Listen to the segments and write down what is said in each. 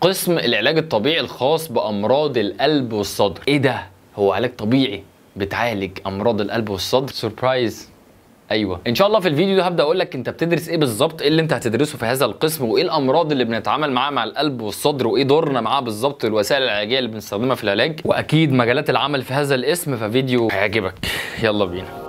قسم العلاج الطبيعي الخاص بامراض القلب والصدر ايه ده هو علاج طبيعي بتعالج امراض القلب والصدر سربرايز ايوه ان شاء الله في الفيديو ده هبدا اقول لك انت بتدرس ايه بالظبط ايه اللي انت هتدرسه في هذا القسم وايه الامراض اللي بنتعامل معاها مع القلب والصدر وايه دورنا معاها بالظبط الوسائل العلاجيه اللي بنستخدمها في العلاج واكيد مجالات العمل في هذا الاسم ففيديو هيعجبك يلا بينا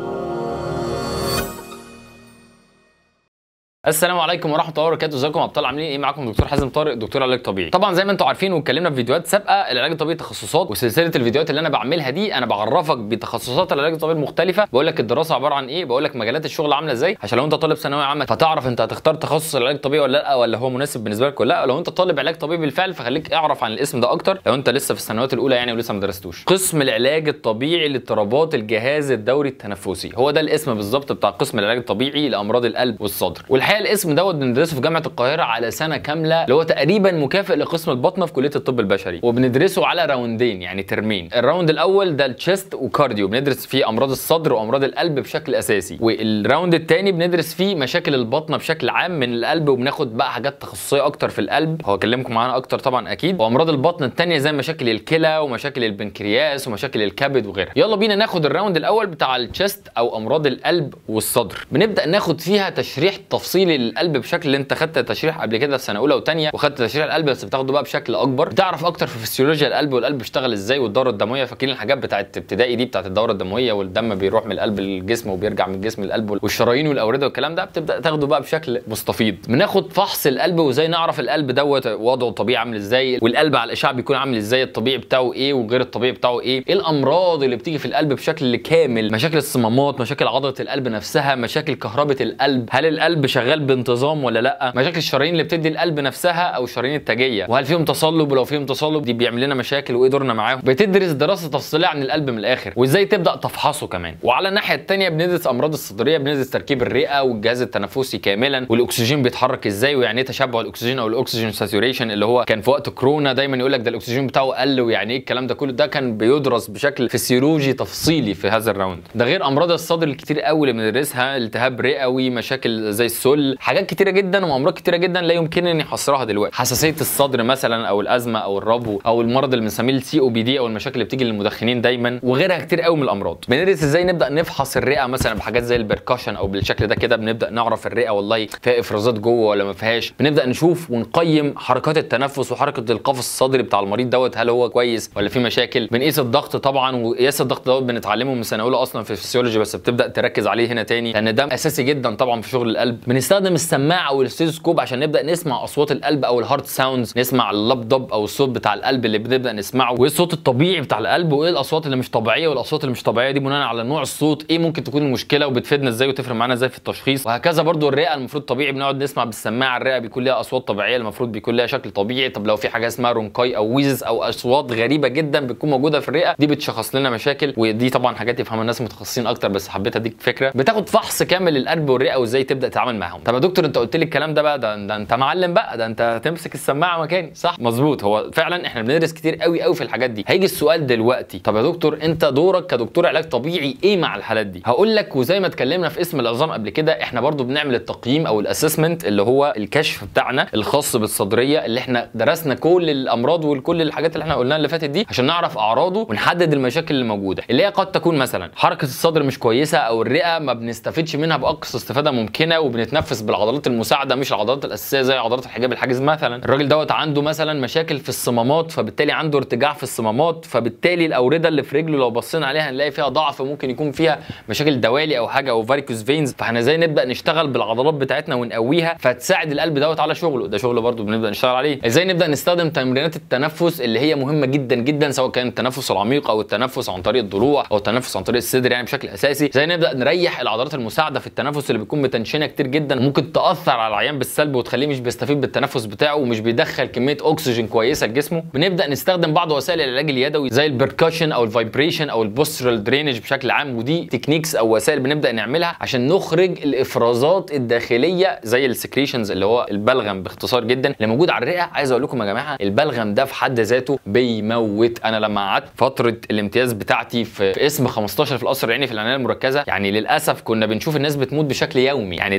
السلام عليكم ورحمه الله وبركاته ازيكم يا ابطال عاملين ايه معاكم دكتور حازم طارق دكتور علاج طبيعي طبعا زي ما انتم عارفين واتكلمنا في فيديوهات سابقه العلاج الطبيعي تخصصات وسلسله الفيديوهات اللي انا بعملها دي انا بعرفك بتخصصات العلاج الطبيعي المختلفه بقول لك الدراسه عباره عن ايه بقول لك مجالات الشغل عامله ازاي عشان لو انت طالب ثانويه عامه فتعرف انت هتختار تخصص العلاج الطبيعي ولا لا ولا هو مناسب بالنسبه لك ولا لا لو انت طالب علاج طبيعي بالفعل فخليك اعرف عن الاسم ده اكتر لو انت لسه في السنوات الاولى يعني ولسه ما درستوش قسم العلاج الطبيعي لاضطرابات الجهاز الدوري التنفسي هو ده الاسم بالظبط بتاع قسم العلاج الطبيعي لامراض القلب والصدر والحقيقه الاسم دوت بندرسه في جامعه القاهره على سنه كامله اللي هو تقريبا مكافئ لقسم البطنه في كليه الطب البشري وبندرسه على راوندين يعني ترمين الراوند الاول ده التشيست وكارديو بندرس فيه امراض الصدر وامراض القلب بشكل اساسي والراوند الثاني بندرس فيه مشاكل البطنه بشكل عام من القلب وبناخد بقى حاجات تخصصيه اكتر في القلب هو اكلمكم معانا اكتر طبعا اكيد وامراض البطن الثانيه زي مشاكل الكلى ومشاكل البنكرياس ومشاكل الكبد وغيرها يلا بينا ناخد الراوند الاول بتاع التشيست او امراض القلب والصدر بنبدا ناخد فيها تشريح تفصيلي للقلب بشكل اللي انت خدت تشريح قبل كده في سنه اولى وثانيه وخدت تشريح القلب بس بتاخده بقى بشكل اكبر بتعرف اكتر في فسيولوجيا القلب والقلب بيشتغل ازاي والدوره الدمويه فاكرين الحاجات بتاعت ابتدائي دي بتاعت الدوره الدمويه والدم بيروح من القلب للجسم وبيرجع من الجسم للقلب والشرايين والاورده والكلام ده بتبدا تاخده بقى بشكل مستفيض بناخد فحص القلب وازاي نعرف القلب دوت وضعه الطبيعي عامل ازاي والقلب على الاشعه بيكون عامل ازاي الطبيعي بتاعه ايه وغير الطبيعي بتاعه ايه ايه الامراض اللي بتيجي في القلب بشكل كامل مشاكل الصمامات مشاكل عضله القلب نفسها مشاكل كهربه القلب هل القلب شغال بانتظام ولا لا مشاكل الشرايين اللي بتدي القلب نفسها او الشرايين التاجيه وهل فيهم تصلب ولو فيهم تصلب دي بيعمل لنا مشاكل وايه دورنا معاهم بتدرس دراسه تفصيليه عن القلب من الاخر وازاي تبدا تفحصه كمان وعلى الناحيه الثانيه بندرس امراض الصدريه بندرس تركيب الرئه والجهاز التنفسي كاملا والاكسجين بيتحرك ازاي ويعني ايه تشبع الاكسجين او الاكسجين ساتوريشن اللي هو كان في وقت كورونا دايما يقول لك ده الاكسجين بتاعه قل ويعني ايه الكلام ده كله ده كان بيدرس بشكل فسيولوجي تفصيلي في هذا الراوند ده غير امراض الصدر الكتير قوي اللي بندرسها التهاب رئوي مشاكل زي السل حاجات كتيره جدا وامراض كتيره جدا لا يمكنني حصرها دلوقتي حساسيه الصدر مثلا او الازمه او الربو او المرض اللي بنسميه السي او بي دي او المشاكل اللي بتيجي للمدخنين دايما وغيرها كتير قوي من الامراض بندرس ازاي نبدا نفحص الرئه مثلا بحاجات زي البركشن او بالشكل ده كده بنبدا نعرف الرئه والله فيها افرازات جوه ولا ما فيهاش بنبدا نشوف ونقيم حركات التنفس وحركه القفص الصدري بتاع المريض دوت هل هو كويس ولا في مشاكل بنقيس الضغط طبعا وقياس الضغط دوت بنتعلمه من سنه اولى اصلا في الفسيولوجي بس بتبدا تركز عليه هنا تاني لان ده اساسي جدا طبعا في شغل القلب بنستخدم السماعه او الستيثوسكوب عشان نبدا نسمع اصوات القلب او الهارت ساوندز نسمع اللبضب او الصوت بتاع القلب اللي بنبدا نسمعه وايه الصوت الطبيعي بتاع القلب وايه الاصوات اللي مش طبيعيه والاصوات اللي مش طبيعيه دي بناء على نوع الصوت ايه ممكن تكون المشكله وبتفيدنا ازاي وتفرق معانا ازاي في التشخيص وهكذا برضو الرئه المفروض طبيعي بنقعد نسمع بالسماعه الرئه بيكون ليها اصوات طبيعيه المفروض بيكون ليها شكل طبيعي طب لو في حاجه اسمها رونكاي او ويزز او اصوات غريبه جدا بتكون موجوده في الرئه دي بتشخص لنا مشاكل ودي طبعا حاجات يفهمها الناس متخصصين اكتر بس حبيت اديك فكره بتاخد فحص كامل للقلب والرئه وازاي تبدا تتعامل معاهم طب يا دكتور انت قلت لي الكلام ده بقى ده, ده انت معلم بقى ده انت هتمسك السماعه مكاني صح مظبوط هو فعلا احنا بندرس كتير قوي قوي في الحاجات دي هيجي السؤال دلوقتي طب يا دكتور انت دورك كدكتور علاج طبيعي ايه مع الحالات دي هقول لك وزي ما اتكلمنا في اسم العظام قبل كده احنا برضو بنعمل التقييم او الاسسمنت اللي هو الكشف بتاعنا الخاص بالصدريه اللي احنا درسنا كل الامراض وكل الحاجات اللي احنا قلناها اللي فاتت دي عشان نعرف اعراضه ونحدد المشاكل اللي موجوده اللي هي قد تكون مثلا حركه الصدر مش كويسه او الرئه ما بنستفدش منها باقصى استفاده ممكنه وبنتنفس بالعضلات المساعده مش العضلات الاساسيه زي عضلات الحجاب الحاجز مثلا الراجل دوت عنده مثلا مشاكل في الصمامات فبالتالي عنده ارتجاع في الصمامات فبالتالي الاورده اللي في رجله لو بصينا عليها هنلاقي فيها ضعف ممكن يكون فيها مشاكل دوالي او حاجه او فاريكوس فينز فاحنا ازاي نبدا نشتغل بالعضلات بتاعتنا ونقويها فتساعد القلب دوت على شغله ده شغل برضه بنبدا نشتغل عليه ازاي نبدا نستخدم تمرينات التنفس اللي هي مهمه جدا جدا سواء كان التنفس العميق او التنفس عن طريق الضلوع او التنفس عن طريق الصدر يعني بشكل اساسي ازاي نبدا نريح العضلات المساعده في التنفس اللي بتكون متنشنه كتير جدا ممكن تاثر على العيان بالسلب وتخليه مش بيستفيد بالتنفس بتاعه ومش بيدخل كميه اكسجين كويسه لجسمه بنبدا نستخدم بعض وسائل العلاج اليدوي زي البركشن او الفايبريشن او البوسترال درينج بشكل عام ودي تكنيكس او وسائل بنبدا نعملها عشان نخرج الافرازات الداخليه زي السكريشنز اللي هو البلغم باختصار جدا اللي موجود على الرئه عايز اقول لكم يا جماعه البلغم ده في حد ذاته بيموت انا لما قعدت فتره الامتياز بتاعتي في, في اسم 15 في القصر العيني في العنايه المركزه يعني للاسف كنا بنشوف الناس بتموت بشكل يومي يعني ده بيحصل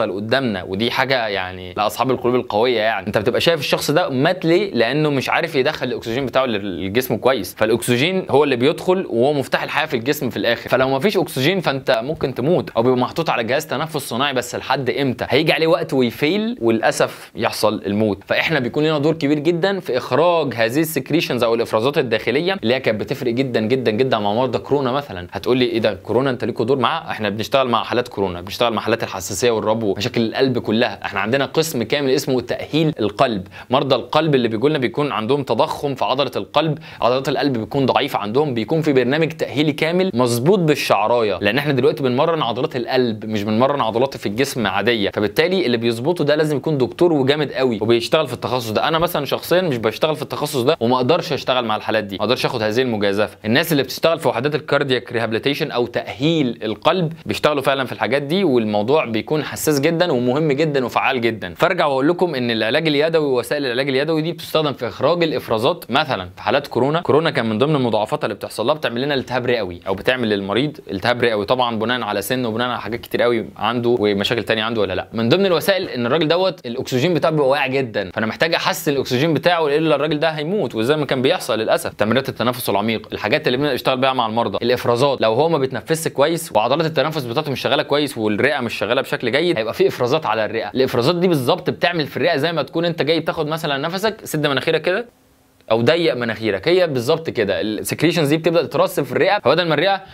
بيحصل قدامنا ودي حاجه يعني لاصحاب القلوب القويه يعني انت بتبقى شايف الشخص ده مات ليه لانه مش عارف يدخل الاكسجين بتاعه للجسم كويس فالاكسجين هو اللي بيدخل وهو مفتاح الحياه في الجسم في الاخر فلو ما فيش اكسجين فانت ممكن تموت او بيبقى محطوط على جهاز تنفس صناعي بس لحد امتى هيجي عليه وقت ويفيل وللاسف يحصل الموت فاحنا بيكون لنا دور كبير جدا في اخراج هذه السكريشنز او الافرازات الداخليه اللي هي كانت بتفرق جدا جدا جدا مع مرضى كورونا مثلا هتقول لي ايه ده كورونا انت ليكوا دور معاه احنا بنشتغل مع حالات كورونا بنشتغل مع حالات الحساسيه والربو مشاكل القلب كلها احنا عندنا قسم كامل اسمه تاهيل القلب مرضى القلب اللي بيجوا لنا بيكون عندهم تضخم في عضله القلب عضلات القلب بيكون ضعيفه عندهم بيكون في برنامج تاهيلي كامل مظبوط بالشعرايه لان احنا دلوقتي بنمرن عضلات القلب مش بنمرن عضلات في الجسم عاديه فبالتالي اللي بيظبطه ده لازم يكون دكتور وجامد قوي وبيشتغل في التخصص ده انا مثلا شخصيا مش بشتغل في التخصص ده وما اقدرش اشتغل مع الحالات دي ما اقدرش اخد هذه المجازفه الناس اللي بتشتغل في وحدات الكاردياك ريهابيليتيشن او تاهيل القلب بيشتغلوا فعلا في الحاجات دي والموضوع بيكون حساس جدا ومهم جدا وفعال جدا فارجع واقول لكم ان العلاج اليدوي ووسائل العلاج اليدوي دي بتستخدم في اخراج الافرازات مثلا في حالات كورونا كورونا كان من ضمن المضاعفات اللي بتحصل لها بتعمل لنا التهاب رئوي او بتعمل للمريض التهاب رئوي طبعا بناء على سن وبناء على حاجات كتير قوي عنده ومشاكل تانية عنده ولا لا من ضمن الوسائل ان الراجل دوت الاكسجين بتاعه بيبقى واقع جدا فانا محتاج احسن الاكسجين بتاعه الا الراجل ده هيموت وزي ما كان بيحصل للاسف تمرينات التنفس العميق الحاجات اللي بنشتغل بيها مع المرضى الافرازات لو هو ما بيتنفسش كويس وعضلات التنفس بتاعته مش شغاله كويس والرئه مش شغاله بشكل جيد هيبقى في افرازات على الرئه الافرازات دي بالظبط بتعمل في الرئه زي ما تكون انت جاي تاخد مثلا نفسك سد مناخيرك كده او ضيق مناخيرك هي بالظبط كده السكريشنز دي بتبدا تترسب في الرئه فبدل ما الرئه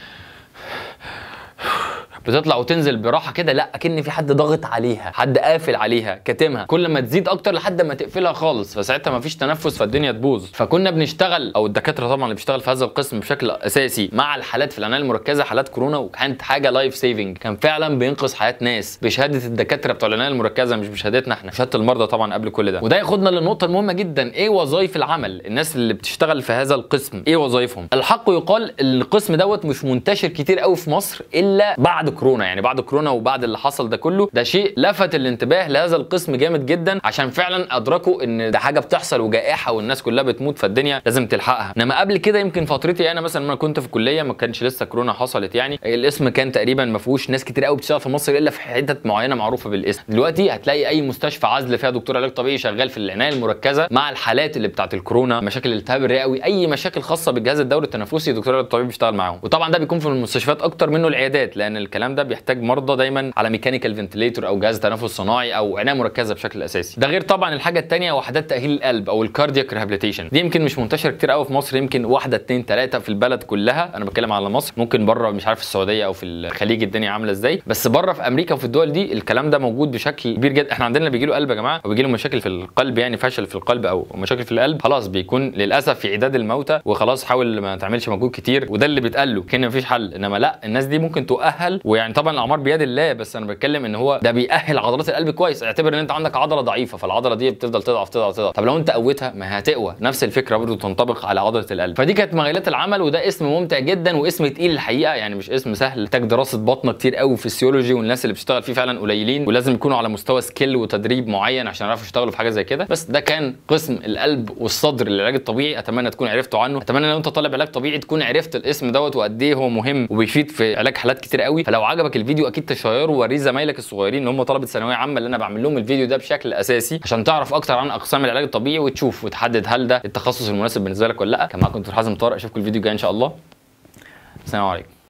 بتطلع وتنزل براحه كده لا اكن في حد ضاغط عليها حد قافل عليها كاتمها كل ما تزيد اكتر لحد ما تقفلها خالص فساعتها ما فيش تنفس فالدنيا تبوظ فكنا بنشتغل او الدكاتره طبعا اللي بيشتغل في هذا القسم بشكل اساسي مع الحالات في العنايه المركزه حالات كورونا وكانت حاجه لايف سيفنج كان فعلا بينقذ حياه ناس بشهاده الدكاتره بتوع العنايه المركزه مش بشهادتنا احنا شهاده المرضى طبعا قبل كل ده وده ياخدنا للنقطه المهمه جدا ايه وظائف العمل الناس اللي بتشتغل في هذا القسم ايه وظائفهم الحق يقال القسم دوت مش منتشر كتير قوي في مصر الا بعد كورونا يعني بعد كورونا وبعد اللي حصل ده كله ده شيء لفت الانتباه لهذا القسم جامد جدا عشان فعلا ادركوا ان ده حاجه بتحصل وجائحه والناس كلها بتموت فالدنيا لازم تلحقها انما قبل كده يمكن فترتي انا مثلا لما كنت في الكليه ما كانش لسه كورونا حصلت يعني الاسم كان تقريبا ما فيهوش ناس كتير قوي بتشتغل في مصر الا في حتت معينه معروفه بالاسم دلوقتي هتلاقي اي مستشفى عزل فيها دكتور علاج طبيعي شغال في العنايه المركزه مع الحالات اللي بتاعت الكورونا مشاكل الالتهاب الرئوي اي مشاكل خاصه بالجهاز الدوري التنفسي دكتور علاج طبيعي بيشتغل معاهم وطبعا ده بيكون في المستشفيات اكتر منه العيادات لان الكلام ده بيحتاج مرضى دايما على ميكانيكال فنتليتور او جهاز تنفس صناعي او عنايه مركزه بشكل اساسي ده غير طبعا الحاجه الثانيه وحدات تاهيل القلب او الكاردياك ريهابيليتيشن دي يمكن مش منتشره كتير قوي في مصر يمكن واحده اتنين ثلاثه في البلد كلها انا بتكلم على مصر ممكن بره مش عارف السعوديه او في الخليج الدنيا عامله ازاي بس بره في امريكا وفي الدول دي الكلام ده موجود بشكل كبير جدا احنا عندنا اللي بيجي له قلب يا جماعه وبيجي له مشاكل في القلب يعني فشل في القلب او مشاكل في القلب خلاص بيكون للاسف في عداد الموتى وخلاص حاول ما تعملش مجهود كتير وده اللي بيتقال له كان مفيش حل انما لا الناس دي ممكن تؤهل ويعني طبعا الاعمار بيد الله بس انا بتكلم ان هو ده بيأهل عضلات القلب كويس اعتبر ان انت عندك عضله ضعيفه فالعضله دي بتفضل تضعف تضعف تضعف طب لو انت قوتها ما هتقوى نفس الفكره برضه تنطبق على عضله القلب فدي كانت مجالات العمل وده اسم ممتع جدا واسم تقيل الحقيقه يعني مش اسم سهل محتاج دراسه بطنه كتير قوي فيسيولوجي والناس اللي بتشتغل فيه فعلا قليلين ولازم يكونوا على مستوى سكيل وتدريب معين عشان يعرفوا يشتغلوا في حاجه زي كده بس ده كان قسم القلب والصدر للعلاج الطبيعي اتمنى تكون عرفتوا عنه اتمنى لو انت طالب علاج طبيعي تكون عرفت الاسم دوت وقد ايه هو مهم وبيفيد في علاج حالات كتير قوي فلو عجبك الفيديو اكيد تشيره ووريه زمايلك الصغيرين اللي هم طلبه ثانويه عامه اللي انا بعمل لهم الفيديو ده بشكل اساسي عشان تعرف اكتر عن اقسام العلاج الطبيعي وتشوف وتحدد هل ده التخصص المناسب بالنسبه لك ولا لا كان معاكم دكتور حازم طارق اشوفكم الفيديو الجاي ان شاء الله السلام عليكم